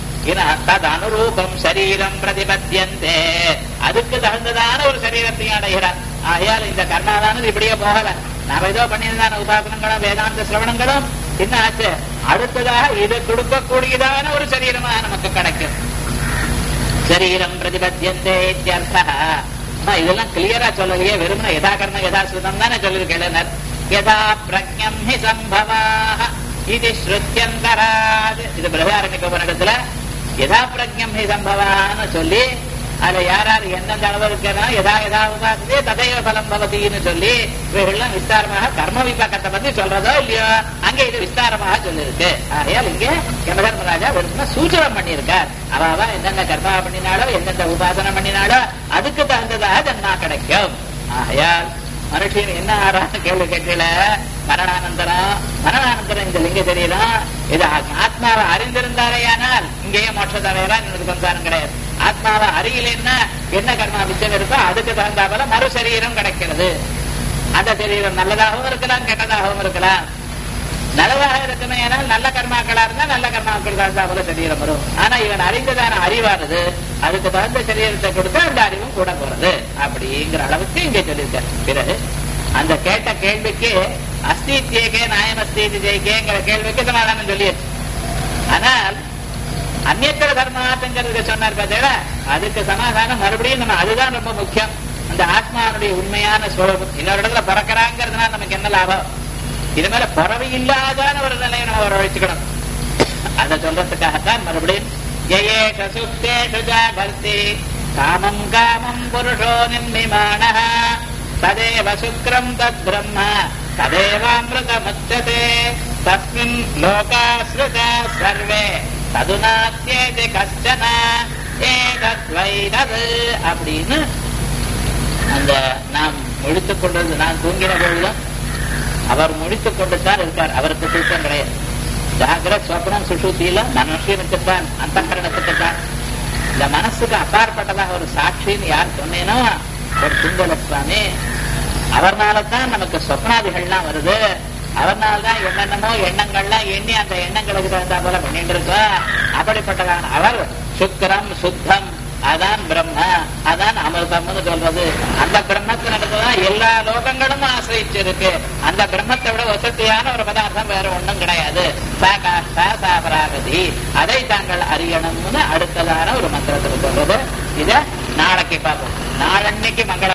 தது அனுரூபம் சரீரம் பிரதிபத்தியந்தே அதுக்கு தகுந்ததான ஒரு சரீரத்தையும் அடைகிறார் ஆகையால் இந்த கர்மாவானது இப்படியே போகல நாம ஏதோ பண்ணியிருந்தான உபாசனங்களும் வேதாந்த சிரவணங்களும் என்ன ஆச்சு அடுத்ததாக இது கொடுக்கக்கூடியதான ஒரு சரீரமாக நமக்கு கிடைக்கும் சரீரம் பிரதிபத்தியந்தே இதெல்லாம் கிளியரா சொல்லலையே வெறுமன யதா கர்ம யதா சுதம் தானே சொல்லிருக்கேன் யதா பிரஜம் ஹி சம்பவாக இது ஸ்ருத்தியந்தராது இது பிரதாரணிக்க உபநிடத்துல யதா பிரஜம் ஹி சம்பவான்னு சொல்லி அதுல யார் யார் எந்தெந்த அளவு இருக்கிறா எதா எதா உபாசதே ததைவ பலம் பவதின்னு சொல்லி இவைகள்லாம் விஸ்தாரமாக கர்ம விபாக்கத்தை பத்தி சொல்றதோ இல்லையோ அங்க இது விஸ்தாரமாக சொல்லிருக்கு ஆகையால் இங்க யமதர்மராஜா வெறும் சூச்சனம் பண்ணியிருக்கார் அவாவா எந்தெந்த கர்மா பண்ணினாலோ எந்தெந்த உபாசனம் பண்ணினாலோ அதுக்கு தகுந்ததாக ஜன்மா கிடைக்கும் ஆகையால் மனுஷன் என்ன ஆறான்னு கேள்வி கேட்கல மரணானந்தரம் மரணானந்தரம் இந்த லிங்க சரீரம் இது ஆத்மாவை அறிந்திருந்தாரேயானால் இங்கேயே மோட்சத்தை வேற எனக்கு சம்சாரம் கிடையாது ஆத்மாவை அறியலன்னா என்ன கர்மா மிச்சம் இருக்கோ அதுக்கு தகுந்த போல மறு சரீரம் கிடைக்கிறது அந்த சரீரம் நல்லதாகவும் இருக்கலாம் கெட்டதாகவும் இருக்கலாம் நல்லதாக இருக்குமே ஏனால் நல்ல கர்மாக்களா இருந்தா நல்ல கர்மாக்கள் தகுந்தா போல சரீரம் வரும் ஆனா இவன் அறிந்ததான அறிவானது அதுக்கு தகுந்த சரீரத்தை கொடுத்தா அந்த அறிவும் கூட போறது அப்படிங்கிற அளவுக்கு இங்கே சொல்லியிருக்காரு பிறகு அந்த கேட்ட கேள்விக்கு அஸ்தித்யேகே நாயம் அஸ்தீதி ஜெய்கேங்கிற கேள்விக்கு சமாதானம் சொல்லியாச்சு ஆனால் அந்நியத்திர தர்மாத்துங்கிறதுக்கு சொன்னார் பார்த்தீங்களா அதுக்கு சமாதானம் மறுபடியும் நம்ம அதுதான் ரொம்ப முக்கியம் அந்த ஆத்மாவுடைய உண்மையான சுலபம் இன்னொரு இடத்துல பிறக்கிறாங்கிறதுனால நமக்கு என்ன லாபம் இது மேல பறவை இல்லாதான ஒரு நிலையை நம்ம வரவழைச்சுக்கணும் அதை சொல்றதுக்காகத்தான் மறுபடியும் ஜெயேஷ சுத்தேஷு ஜாகர்த்தி காமம் காமம் புருஷோ நிர்மிமான ததேவ சுக்ரம் தத் பிரம்ம ததேவாமிருதமுச்சதே தஸ்மின் லோகாஸ்ருத சர்வே ததுநாத்தியேதி கஷ்டன ஏதத்வைதது அப்படின்னு அந்த நாம் முடித்துக் கொண்டது நான் தூங்கின பொழுதும் அவர் முடித்துக் கொண்டுதான் இருக்கார் அவருக்கு தூக்கம் கிடையாது ஜாகிர சொப்னம் சுஷுத்தியில மனுஷனுக்குத்தான் அந்த கரணத்துக்குத்தான் இந்த மனசுக்கு அப்பாற்பட்டதாக ஒரு சாட்சின்னு யார் சொன்னேனோ ஒரு சுந்தர சுவாமி அவர்னால தான் நமக்கு சொப்னாதிகள்லாம் வருது அவர்னால தான் என்னென்னமோ எண்ணங்கள்லாம் எண்ணி அந்த எண்ணங்களுக்கு தகுந்தா போல பண்ணிட்டு இருக்கோம் அப்படிப்பட்டதான அவர் சுக்கரம் சுத்தம் அதான் பிரம்ம அதான் அமிர்தம்னு சொல்றது அந்த பிரம்மத்தினதான் எல்லா லோகங்களும் ஆசிரிச்சு இருக்கு அந்த பிரம்மத்தை விட வசதியான ஒரு பதார்த்தம் வேற ஒண்ணும் கிடையாது சாபராகதி அதை தாங்கள் அறியணும்னு அடுத்ததான ஒரு மந்திரத்தில் சொல்றது இத நாளைக்கு பார்ப்போம் நாளன்னைக்கு மங்கள